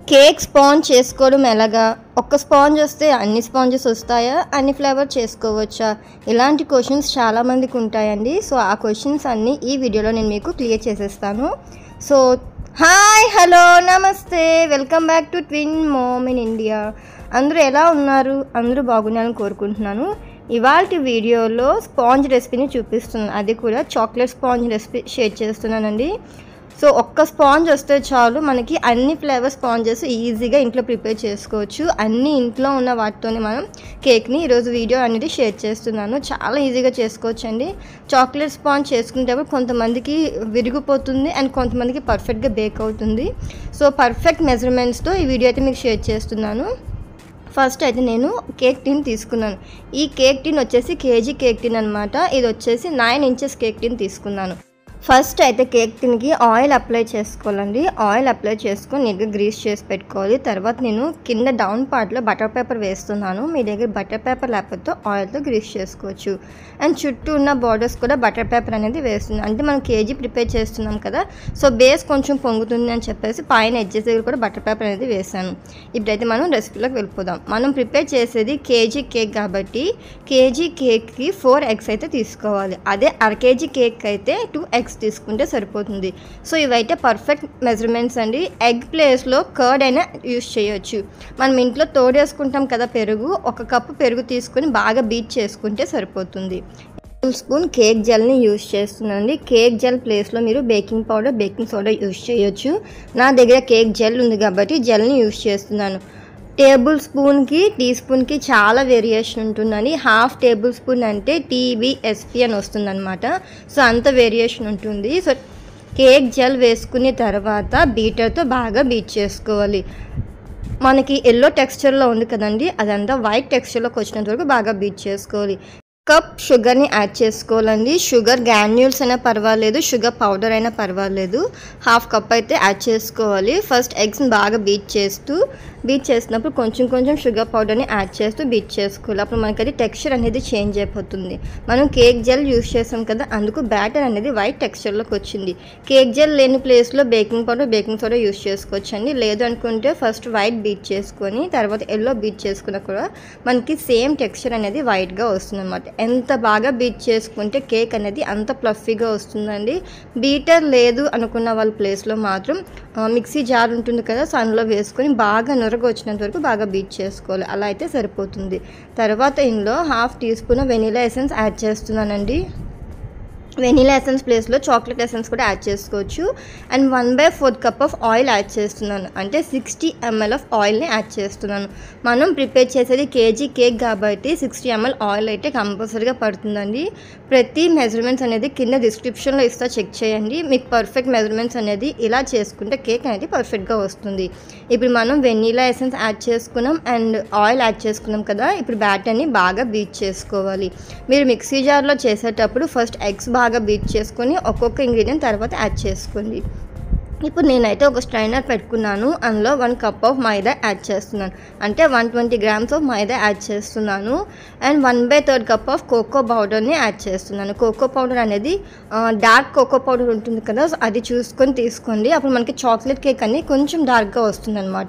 cake sponge చేసుకోవడం ఎలాగా ఒక్క స్పాంజ్ వస్తే అన్ని స్పాంజెస్ వస్తాయా అన్ని ఫ్లేవర్ చేసుకోవచ్చా ఇలాంటి క్వశ్చన్స్ చాలామందికి ఉంటాయండి సో ఆ క్వశ్చన్స్ అన్నీ ఈ వీడియోలో నేను మీకు క్లియర్ చేసేస్తాను so hi hello namaste welcome back to twin mom in India అందరూ ఎలా ఉన్నారు అందరూ బాగున్నారని కోరుకుంటున్నాను ఇవాళ వీడియోలో స్పాంజ్ రెసిపీని చూపిస్తున్నాను అది కూడా చాక్లెట్ స్పాంజ్ రెసిపీ షేర్ చేస్తున్నానండి సో ఒక్క స్పాంజ్ వస్తే చాలు మనకి అన్ని ఫ్లేవర్ స్పాంజెస్ ఈజీగా ఇంట్లో ప్రిపేర్ చేసుకోవచ్చు అన్ని ఇంట్లో ఉన్న వాటితోనే మనం కేక్ని ఈరోజు వీడియో అనేది షేర్ చేస్తున్నాను చాలా ఈజీగా చేసుకోవచ్చు అండి చాక్లెట్ స్పాంజ్ చేసుకునేటప్పుడు కొంతమందికి విరిగిపోతుంది అండ్ కొంతమందికి పర్ఫెక్ట్గా బేక్ అవుతుంది సో పర్ఫెక్ట్ మెజర్మెంట్స్తో ఈ వీడియో అయితే మీకు షేర్ చేస్తున్నాను ఫస్ట్ అయితే నేను కేక్ టిన్ తీసుకున్నాను ఈ కేక్ టిన్ వచ్చేసి కేజీ కేక్ టిన్ అనమాట ఇది వచ్చేసి నైన్ ఇంచెస్ కేక్ టిన్ తీసుకున్నాను ఫస్ట్ అయితే కేక్ టిన్కి ఆయిల్ అప్లై చేసుకోవాలండి ఆయిల్ అప్లై చేసుకొని నీట్గా గ్రీస్ చేసి పెట్టుకోవాలి తర్వాత నేను కింద డౌన్ పార్ట్లో బటర్ పేపర్ వేస్తున్నాను మీ దగ్గర బటర్ పేపర్ లేకపోతే ఆయిల్తో గ్రీస్ చేసుకోవచ్చు అండ్ చుట్టూ ఉన్న బార్డర్స్ కూడా బటర్ పేపర్ అనేది వేస్తున్నాను అంటే మనం కేజీ ప్రిపేర్ చేస్తున్నాం కదా సో బేస్ కొంచెం పొంగుతుంది అని చెప్పేసి పైన ఎడ్జెస్ దగ్గర కూడా బటర్ పేపర్ అనేది వేసాను ఇప్పుడైతే మనం రెసిపీలోకి వెళ్ళిపోదాం మనం ప్రిపేర్ చేసేది కేజీ కేక్ కాబట్టి కేజీ కేక్కి ఫోర్ ఎగ్స్ అయితే తీసుకోవాలి అదే అర కేజీ కేక్ అయితే టూ ఎగ్స్ తీసుకుంటే సరిపోతుంది సో ఇవైతే పర్ఫెక్ట్ మెజర్మెంట్స్ అండి ఎగ్ ప్లేస్లో కర్డ్ అయినా యూస్ చేయొచ్చు మనం ఇంట్లో తోడేసుకుంటాం కదా పెరుగు ఒక కప్పు పెరుగు తీసుకొని బాగా బీట్ చేసుకుంటే సరిపోతుంది టేబుల్ స్పూన్ కేక్ జెల్ని యూస్ చేస్తున్నానండి కేక్ జెల్ ప్లేస్లో మీరు baking powder baking soda use చేయొచ్చు నా దగ్గర కేక్ జెల్ ఉంది కాబట్టి జెల్ని యూస్ చేస్తున్నాను టేబుల్ స్పూన్కి టీ స్పూన్కి చాలా వేరియేషన్ ఉంటుందని హాఫ్ టేబుల్ స్పూన్ అంటే టీబీఎస్పి అని వస్తుందన్నమాట సో అంత వేరియేషన్ ఉంటుంది సో కేక్ జెల్ వేసుకున్న తర్వాత బీటర్తో బాగా బీట్ చేసుకోవాలి మనకి ఎల్లో టెక్స్చర్లో ఉంది కదండి అదంతా వైట్ టెక్స్చర్లోకి వచ్చినంత వరకు బాగా బీట్ చేసుకోవాలి కప్ షుగర్ని యాడ్ చేసుకోవాలండి షుగర్ గ్రాన్యూల్స్ అయినా పర్వాలేదు షుగర్ పౌడర్ అయినా పర్వాలేదు హాఫ్ కప్ అయితే యాడ్ చేసుకోవాలి ఫస్ట్ ఎగ్స్ని బాగా బీట్ చేస్తూ బీట్ చేసినప్పుడు కొంచెం కొంచెం షుగర్ పౌడర్ని యాడ్ చేస్తూ బీట్ చేసుకోవాలి అప్పుడు మనకి అది టెక్స్చర్ అనేది చేంజ్ అయిపోతుంది మనం కేక్ జెల్ యూస్ చేసాం కదా అందుకు బ్యాటర్ అనేది వైట్ టెక్స్చర్లోకి వచ్చింది కేక్ జెల్ లేని ప్లేస్లో baking powder baking soda use చేసుకోవచ్చండి లేదు అనుకుంటే ఫస్ట్ వైట్ బీట్ చేసుకొని తర్వాత ఎల్లో బీట్ చేసుకున్నా కూడా మనకి సేమ్ టెక్స్చర్ అనేది వైట్గా వస్తుంది అనమాట ఎంత బాగా బీట్ చేసుకుంటే కేక్ అనేది అంత ప్లఫీగా వస్తుందండి బీటర్ లేదు అనుకున్న వాళ్ళ ప్లేస్లో మాత్రం మిక్సీ జార్ ఉంటుంది కదా సో అందులో వేసుకొని బాగా నురగ వచ్చినంత వరకు బాగా బీట్ చేసుకోవాలి అలా అయితే సరిపోతుంది తర్వాత ఇందులో half teaspoon vanilla essence add చేస్తున్నానండి వెనీలా ఎసెన్స్ ప్లేస్లో చాక్లెట్ ఎసెన్స్ కూడా యాడ్ చేసుకోవచ్చు and one by fourth cup of oil add చేస్తున్నాను అంటే సిక్స్టీ ఎంఎల్ ఆఫ్ ఆయిల్ని యాడ్ చేస్తున్నాను మనం ప్రిపేర్ చేసేది కేజీ కేక్ కాబట్టి సిక్స్టీ ఎంఎల్ ఆయిల్ అయితే కంపల్సరీగా పడుతుందండి ప్రతి మెజర్మెంట్స్ అనేది కింద డిస్క్రిప్షన్లో ఇస్తా చెక్ చేయండి మీకు పర్ఫెక్ట్ మెజర్మెంట్స్ అనేది ఇలా చేసుకుంటే కేక్ అనేది పర్ఫెక్ట్గా వస్తుంది ఇప్పుడు మనం వెనీలా ఎసెన్స్ యాడ్ చేసుకున్నాం అండ్ ఆయిల్ యాడ్ చేసుకున్నాం కదా ఇప్పుడు బ్యాటర్ని బాగా బీట్ చేసుకోవాలి మీరు మిక్సీ జార్లో చేసేటప్పుడు ఫస్ట్ ఎగ్స్ బాగా బీట్ చేసుకొని ఒక్కొక్క ఇంగ్రీడియంట్ తర్వాత యాడ్ చేసుకోండి ఇప్పుడు నేనైతే ఒక స్ట్రైనర్ పెట్టుకున్నాను అందులో వన్ కప్ ఆఫ్ మైదా యాడ్ చేస్తున్నాను అంటే వన్ ట్వంటీ గ్రామ్స్ ఆఫ్ మైదా యాడ్ చేస్తున్నాను and one by third cup of cocoa పౌడర్ని యాడ్ చేస్తున్నాను కోకో పౌడర్ అనేది డార్క్ కోకో పౌడర్ ఉంటుంది కదా సో అది చూసుకొని తీసుకోండి అప్పుడు మనకి చాక్లెట్ కేక్ అని కొంచెం డార్క్గా వస్తుంది అనమాట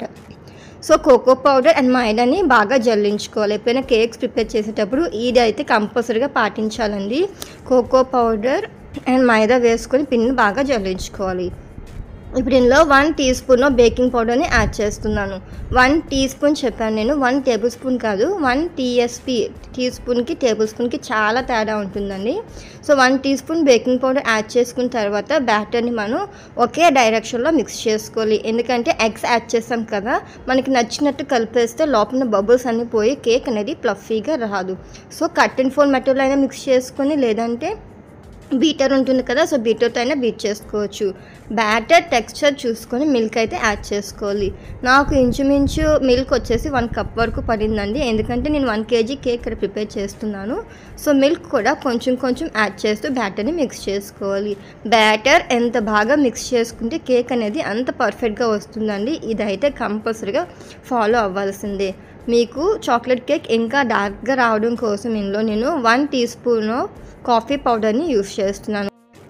సో కోకో పౌడర్ అండ్ మైదాని బాగా జల్లించుకోవాలి ఎప్పుడైనా కేక్స్ ప్రిపేర్ చేసేటప్పుడు ఇది అయితే కంపల్సరీగా పాటించాలండి కోకో పౌడర్ అండ్ మైదా వేసుకొని పిన్ని బాగా జల్లించుకోవాలి ఇప్పుడు ఇందులో వన్ టీ స్పూన్ బేకింగ్ పౌడర్ని యాడ్ చేస్తున్నాను వన్ టీ స్పూన్ చెప్పాను నేను వన్ టేబుల్ స్పూన్ కాదు వన్ టీఎస్పీ టీ స్పూన్కి టేబుల్ స్పూన్కి చాలా తేడా ఉంటుందండి so one teaspoon baking powder add చేసుకున్న తర్వాత బ్యాటర్ని మనం ఒకే డైరెక్షన్లో మిక్స్ చేసుకోవాలి ఎందుకంటే ఎగ్స్ యాడ్ చేస్తాం కదా మనకి నచ్చినట్టు కలిపేస్తే లోపల బబుల్స్ అన్నీ పోయి కేక్ అనేది ప్లఫీగా రాదు సో కట్ అండ్ ఫోన్ మెటీరియల్ అయినా మిక్స్ చేసుకొని లేదంటే బీటర్ ఉంటుంది కదా సో బీటర్తో అయినా బీట్ చేసుకోవచ్చు బ్యాటర్ టెక్స్చర్ చూసుకొని మిల్క్ అయితే యాడ్ చేసుకోవాలి నాకు ఇంచుమించు మిల్క్ వచ్చేసి వన్ కప్ వరకు పడిందండి ఎందుకంటే నేను వన్ కేజీ కేక్ ఇక్కడ ప్రిపేర్ చేస్తున్నాను సో మిల్క్ కూడా కొంచెం కొంచెం యాడ్ చేస్తూ బ్యాటర్ని మిక్స్ చేసుకోవాలి బ్యాటర్ ఎంత బాగా మిక్స్ చేసుకుంటే కేక్ అనేది అంత పర్ఫెక్ట్గా వస్తుందండి ఇదైతే కంపల్సరీగా ఫాలో అవ్వాల్సిందే మీకు చాక్లెట్ కేక్ ఇంకా డార్క్గా రావడం కోసం ఇందులో నేను వన్ టీ స్పూన్ కాఫీ పౌడర్ని యూస్ చేస్తున్నాను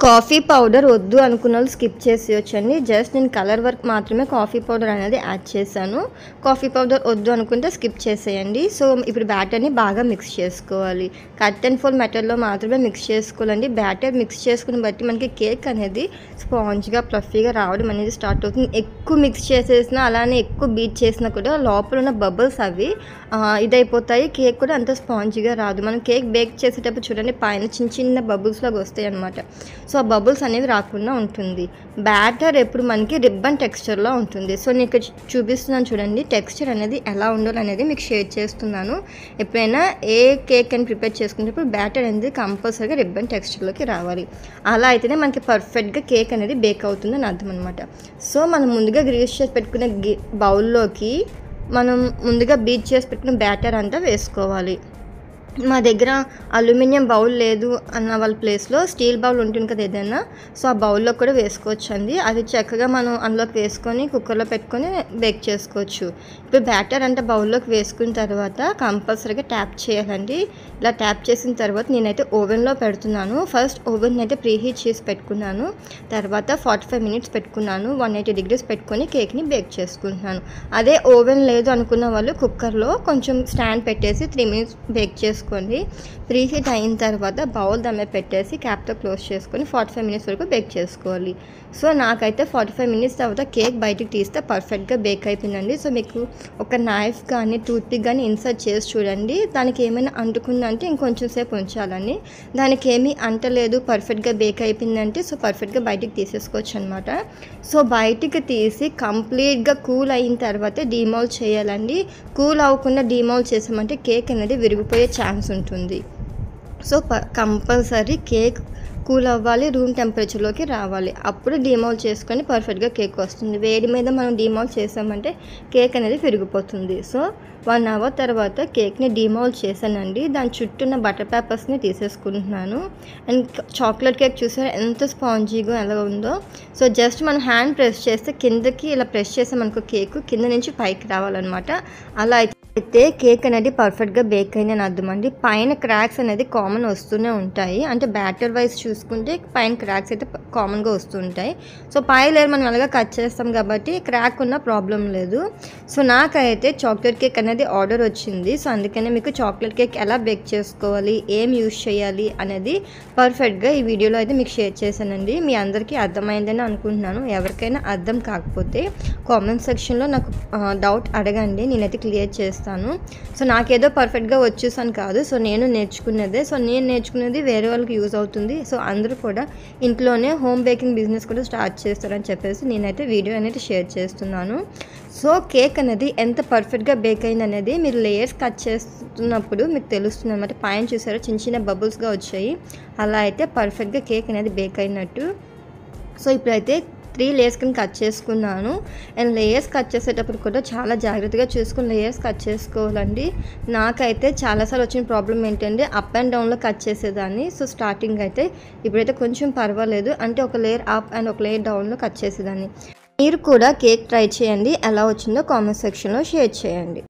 కాఫీ పౌడర్ వద్దు అనుకున్న వాళ్ళు స్కిప్ చేసేయచ్చండి జస్ట్ నేను కలర్ వర్క్ మాత్రమే కాఫీ పౌడర్ అనేది యాడ్ చేశాను కాఫీ పౌడర్ వద్దు అనుకుంటే స్కిప్ చేసేయండి సో ఇప్పుడు బ్యాటర్ని బాగా మిక్స్ చేసుకోవాలి కట్ అండ్ ఫోల్ మెటల్లో మాత్రమే మిక్స్ చేసుకోవాలండి బ్యాటర్ మిక్స్ చేసుకుని బట్టి మనకి కేక్ అనేది స్పాంజ్గా ప్లఫీగా రావడం అనేది స్టార్ట్ అవుతుంది ఎక్కువ మిక్స్ చేసేసినా అలానే ఎక్కువ బీట్ చేసినా కూడా లోపల ఉన్న బబుల్స్ అవి ఆ, ఇదైపోతాయి కేక్ కూడా అంత స్పాంజ్గా రాదు మనం కేక్ బేక్ చేసేటప్పుడు చూడండి పైన చిన్న చిన్న బబుల్స్ లాగా వస్తాయి అనమాట సో ఆ బబుల్స్ అనేవి రాకుండా ఉంటుంది బ్యాటర్ ఎప్పుడు మనకి రిబ్బన్ టెక్స్చర్లో ఉంటుంది సో నేను ఇక్కడ చూ- చూపిస్తున్నాను చూడండి టెక్స్చర్ అనేది ఎలా ఉండాలి అనేది మీకు షేర్ చేస్తున్నాను ఎప్పుడైనా ఏ కేక్ అని ప్రిపేర్ చేసుకునేటప్పుడు బ్యాటర్ అనేది కంపల్సరీగా రిబ్బన్ టెక్స్చర్లోకి రావాలి అలా అయితేనే మనకి పర్ఫెక్ట్గా కేక్ అనేది బేక్ అవుతుందని అర్థం అనమాట సో మనం ముందుగా గ్రీస్ చేసి పెట్టుకునే గి బౌల్లోకి మనం ముందుగా బీట్ చేసి పెట్టుకున్న బ్యాటర్ అంతా వేసుకోవాలి మా దగ్గర అల్యూమినియం బౌల్ లేదు అన్న వాళ్ళ ప్లేస్లో స్టీల్ బౌల్ ఉంటుంది కదా ఏదైనా సో ఆ బౌల్లో కూడా వేసుకోవచ్చు అండి అది చక్కగా మనం అందులోకి వేసుకొని కుక్కర్లో పెట్టుకొని బేక్ చేసుకోవచ్చు ఇప్పుడు బ్యాటర్ అంటే బౌల్లోకి వేసుకున్న తర్వాత కంపల్సరీగా ట్యాప్ చేయాలండి ఇలా ట్యాప్ చేసిన తర్వాత నేనైతే ఓవెన్లో పెడుతున్నాను ఫస్ట్ ఓవెన్ అయితే ప్రీ హీట్ చేసి పెట్టుకున్నాను తర్వాత ఫార్టీ ఫైవ్ మినిట్స్ పెట్టుకున్నాను వన్ ఎయిటీ డిగ్రీస్ పెట్టుకొని కేక్ని బేక్ చేసుకుంటున్నాను అదే ఓవెన్ లేదు అనుకున్న వాళ్ళు కుక్కర్లో కొంచెం స్టాండ్ పెట్టేసి త్రీ మినిట్స్ బేక్ చేసుకోండి ప్రీ హీట్ అయిన తర్వాత బౌల్ దమ్మే పెట్టేసి క్యాప్తో క్లోజ్ చేసుకొని ఫార్టీ ఫైవ్ మినిట్స్ వరకు బేక్ చేసుకోవాలి సో నాకైతే ఫార్టీ ఫైవ్ మినిట్స్ తర్వాత కేక్ బయటికి తీస్తే పర్ఫెక్ట్గా బేక్ అయిపోయిందండి సో మీకు ఒక నైఫ్ కానీ టూత్పిక్ కానీ ఇన్సర్ట్ చేసి చూడండి దానికి ఏమైనా అంటుకుందంటే ఇంకొంచెం సేపు ఉంచాలని దానికి ఏమీ అంటలేదు పర్ఫెక్ట్గా బేక్ అయిపోయిందంటే సో పర్ఫెక్ట్గా బయటికి తీసేసుకోవచ్చు అనమాట సో బయటికి తీసి కంప్లీట్గా కూల్ అయిన తర్వాత డీమౌల్ చేయాలండి కూల్ అవ్వకుండా డీమౌల్ చేసామంటే కేక్ అనేది విరిగిపోయే ఛాన్స్ ఉంటుంది సో ప కంపల్సరీ కేక్ కూల్ అవ్వాలి రూమ్ టెంపరేచర్లోకి రావాలి అప్పుడు డిమాల్ చేసుకొని పర్ఫెక్ట్గా కేక్ వస్తుంది వేడి మీద మనం డిమాల్ చేసామంటే కేక్ అనేది విరిగిపోతుంది సో వన్ అవర్ తర్వాత కేక్ని డిమాల్ చేశానండి దాని చుట్టూ ఉన్న బటర్ పేపర్స్ని తీసేసుకుంటున్నాను అండ్ చాక్లెట్ కేక్ చూసారా ఎంత స్పాంజీగా ఎలా ఉందో సో జస్ట్ మనం హ్యాండ్ ప్రెస్ చేస్తే కిందకి ఇలా ప్రెస్ చేసామనుకో కేక్ కింద నుంచి పైకి రావాలన్నమాట అలా అయితే అయితే కేక్ అనేది పర్ఫెక్ట్గా బేక్ అయిందని అర్థం అండి పైన క్రాక్స్ అనేది కామన్ వస్తూనే ఉంటాయి అంటే బ్యాటర్ వైజ్ చూసుకుంటే పైన క్రాక్స్ అయితే కామన్గా వస్తుంటాయి సో పై లేయర్ మనం అలాగా కట్ చేస్తాం కాబట్టి క్రాక్ ఉన్న ప్రాబ్లం లేదు సో నాకైతే చాక్లెట్ కేక్ అనేది ఆర్డర్ వచ్చింది సో అందుకనే మీకు చాక్లెట్ కేక్ ఎలా బేక్ చేసుకోవాలి ఏం యూస్ చేయాలి అనేది పర్ఫెక్ట్గా ఈ వీడియోలో అయితే మీకు షేర్ చేశానండి మీ అందరికీ అర్థమైందని అనుకుంటున్నాను ఎవరికైనా అర్థం కాకపోతే కామెంట్ సెక్షన్లో నాకు డౌట్ అడగండి నేనైతే క్లియర్ చేస్తాను సో నాకేదో పర్ఫెక్ట్గా వచ్చేసాను కాదు సో నేను నేర్చుకున్నదే సో నేను నేర్చుకున్నది వేరే వాళ్ళకి యూజ్ అవుతుంది సో అందరూ కూడా ఇంట్లోనే హోమ్ బేకింగ్ బిజినెస్ కూడా స్టార్ట్ చేస్తారని చెప్పేసి నేనైతే వీడియో అనేది షేర్ చేస్తున్నాను సో కేక్ అనేది ఎంత పర్ఫెక్ట్గా బేక్ అయింది అనేది మీరు లేయర్స్ కట్ చేస్తున్నప్పుడు మీకు తెలుస్తుంది అనమాట పైన చూసారో చిన్న చిన్న బబుల్స్గా వచ్చాయి అలా అయితే పర్ఫెక్ట్గా కేక్ అనేది బేక్ అయినట్టు సో ఇప్పుడైతే త్రీ లేయర్స్ కింద కట్ చేసుకున్నాను అండ్ లేయర్స్ కట్ చేసేటప్పుడు కూడా చాలా జాగ్రత్తగా చూసుకుని లేయర్స్ కట్ చేసుకోవాలండి నాకైతే చాలాసార్లు వచ్చిన ప్రాబ్లం ఏంటంటే అప్ అండ్ డౌన్లో కట్ చేసేదాన్ని సో స్టార్టింగ్ అయితే ఇప్పుడైతే కొంచెం పర్వాలేదు అంటే ఒక లేయర్ అప్ అండ్ ఒక లేయర్ డౌన్లో కట్ చేసేదాన్ని మీరు కూడా కేక్ ట్రై చేయండి ఎలా వచ్చిందో కామెంట్ సెక్షన్లో షేర్ చేయండి